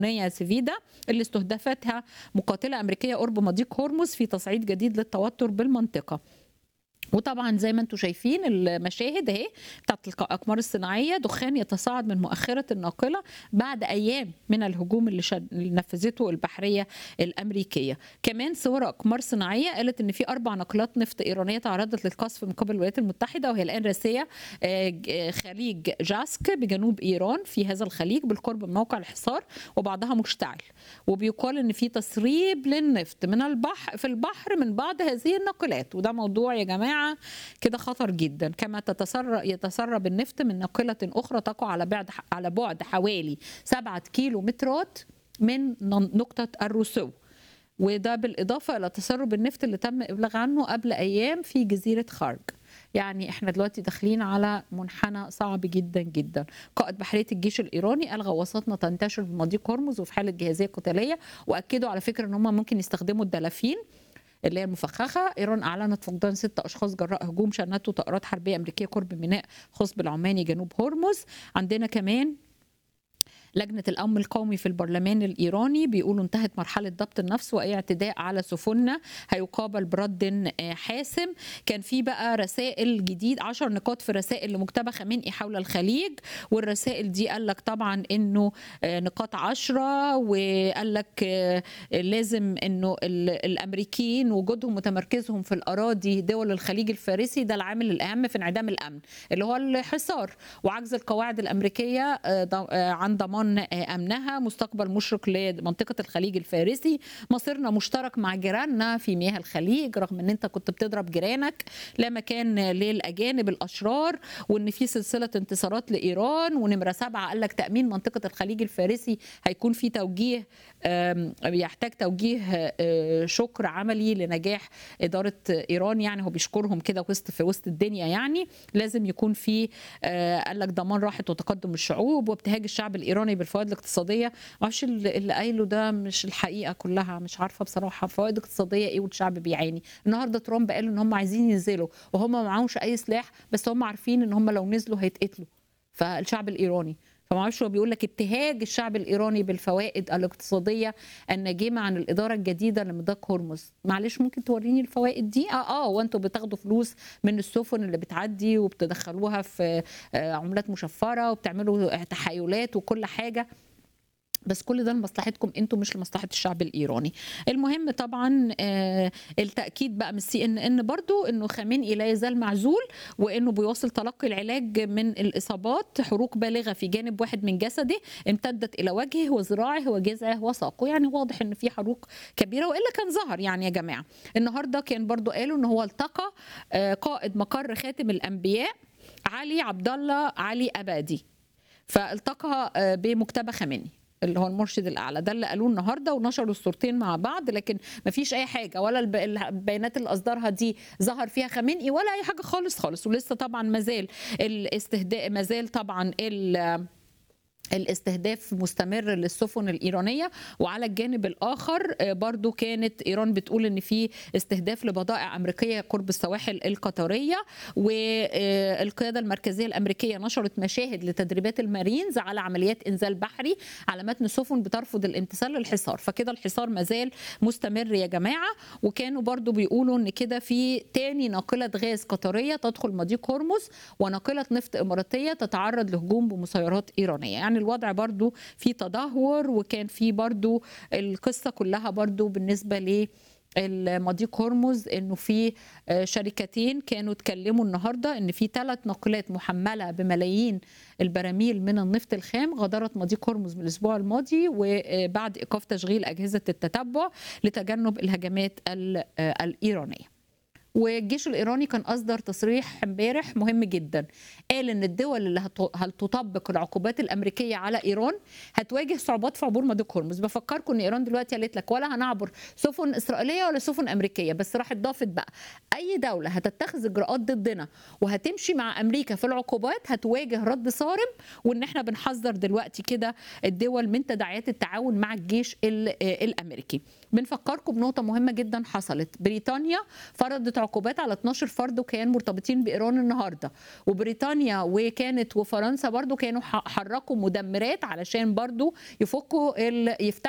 الإيرانية سيفيدا اللي استهدفتها مقاتلة أمريكية قرب مضيق هرمز في تصعيد جديد للتوتر بالمنطقة وطبعا زي ما انتم شايفين المشاهد اهي بتاعت الاقمار الصناعيه دخان يتصاعد من مؤخره الناقله بعد ايام من الهجوم اللي, شد... اللي نفذته البحريه الامريكيه كمان صور اقمار صناعيه قالت ان في اربع ناقلات نفط ايرانيه تعرضت للقصف من قبل الولايات المتحده وهي الان راسيه خليج جاسك بجنوب ايران في هذا الخليج بالقرب من موقع الحصار وبعضها مشتعل وبيقال ان في تسريب للنفط من البحر في البحر من بعض هذه الناقلات وده موضوع يا جماعه كده خطر جدا كما تتسرب يتسرب النفط من ناقله اخرى تقع على بعد على بعد حوالي 7 كيلو مترات من نقطه الرسو وده بالاضافه الى تسرب النفط اللي تم ابلاغ عنه قبل ايام في جزيره خارج يعني احنا دلوقتي داخلين على منحنى صعب جدا جدا قائد بحريه الجيش الايراني الغى وساطنا تنتشر في مضيق هرمز وفي حاله جهازيه قتاليه واكدوا على فكره ان هم ممكن يستخدموا الدلافين اللي هي المفخخه ايران اعلنت فقدان ست اشخاص جراء هجوم شنته طائرات حربيه امريكيه قرب ميناء خصب العماني جنوب هرمز عندنا كمان لجنة الأمن القومي في البرلمان الإيراني بيقولوا انتهت مرحلة ضبط النفس وأي اعتداء على سفننا هيقابل برد حاسم كان في بقى رسائل جديد عشر نقاط في رسائل لمجتبى خامنئي حول الخليج والرسائل دي قال لك طبعا انه نقاط عشرة وقال لك لازم انه الامريكيين وجودهم وتمركزهم في الاراضي دول الخليج الفارسي ده العامل الاهم في انعدام الامن اللي هو الحصار وعجز القواعد الامريكيه عن ضمان ضمان امنها مستقبل مشرق لمنطقه الخليج الفارسي مصيرنا مشترك مع جيراننا في مياه الخليج رغم ان انت كنت بتضرب جيرانك لا مكان للاجانب الاشرار وان في سلسله انتصارات لايران ونمره سبعه قال لك تامين منطقه الخليج الفارسي هيكون في توجيه بيحتاج توجيه شكر عملي لنجاح اداره ايران يعني هو بيشكرهم كده وسط في وسط الدنيا يعني لازم يكون في قال لك ضمان راحه وتقدم الشعوب وابتهاج الشعب الايراني بالفوائد الاقتصاديه ما اعرفش اللي قايله ده مش الحقيقه كلها مش عارفه بصراحه فوائد اقتصاديه ايه والشعب بيعاني النهارده ترامب قال ان هم عايزين ينزلوا وهم ما معهمش اي سلاح بس هم عارفين ان هم لو نزلوا هيتقتلوا فالشعب الايراني فما اعرفش هو بيقول لك ابتهاج الشعب الايراني بالفوائد الاقتصاديه الناجمه عن الاداره الجديده لمضيق هرمز معلش ممكن توريني الفوائد دي اه اه وانتوا بتاخدوا فلوس من السفن اللي بتعدي وبتدخلوها في عملات مشفره وبتعملوا تحايلات وكل حاجه بس كل ده لمصلحتكم انتم مش لمصلحه الشعب الايراني المهم طبعا آه التاكيد بقى من السي ان ان برضو انه خامنئي لا يزال معزول وانه بيواصل تلقي العلاج من الاصابات حروق بالغه في جانب واحد من جسده امتدت الى وجهه وذراعه وجذعه وساقه يعني واضح ان في حروق كبيره والا كان ظهر يعني يا جماعه النهارده كان برضو قالوا ان هو التقى آه قائد مقر خاتم الانبياء علي عبد الله علي ابادي فالتقى آه بمكتبه خامنئي اللي هو المرشد الاعلى ده اللي قالوه النهارده ونشروا الصورتين مع بعض لكن ما فيش اي حاجه ولا البيانات اللي اصدرها دي ظهر فيها خامنئي ولا اي حاجه خالص خالص ولسه طبعا مازال الاستهداء مازال طبعا ال الاستهداف مستمر للسفن الإيرانية وعلى الجانب الآخر برضو كانت إيران بتقول أن في استهداف لبضائع أمريكية قرب السواحل القطرية والقيادة المركزية الأمريكية نشرت مشاهد لتدريبات المارينز على عمليات إنزال بحري على متن سفن بترفض الامتثال للحصار فكده الحصار مازال مستمر يا جماعة وكانوا برضو بيقولوا أن كده في تاني ناقلة غاز قطرية تدخل مضيق هرمز وناقلة نفط إماراتية تتعرض لهجوم بمسيرات إيرانية يعني الوضع برضو في تدهور وكان في برضو القصة كلها برضو بالنسبة ل المضيق هرمز انه في شركتين كانوا اتكلموا النهارده ان في ثلاث ناقلات محمله بملايين البراميل من النفط الخام غادرت مضيق هرمز من الاسبوع الماضي وبعد ايقاف تشغيل اجهزه التتبع لتجنب الهجمات الايرانيه والجيش الايراني كان اصدر تصريح امبارح مهم جدا قال ان الدول اللي هتطبق العقوبات الامريكيه على ايران هتواجه صعوبات في عبور مضيق هرمز بفكركم ان ايران دلوقتي قالت لك ولا هنعبر سفن اسرائيليه ولا سفن امريكيه بس راحت ضافت بقى اي دوله هتتخذ اجراءات ضدنا وهتمشي مع امريكا في العقوبات هتواجه رد صارم وان احنا بنحذر دلوقتي كده الدول من تداعيات التعاون مع الجيش الامريكي بنفكركم بنقطه مهمه جدا حصلت بريطانيا فرضت عقوبات على 12 فرد وكيان مرتبطين بايران النهارده وبريطانيا وكانت وفرنسا برضو كانوا ح- حركوا مدمرات علشان برضو يفكوا ال... يفتحوا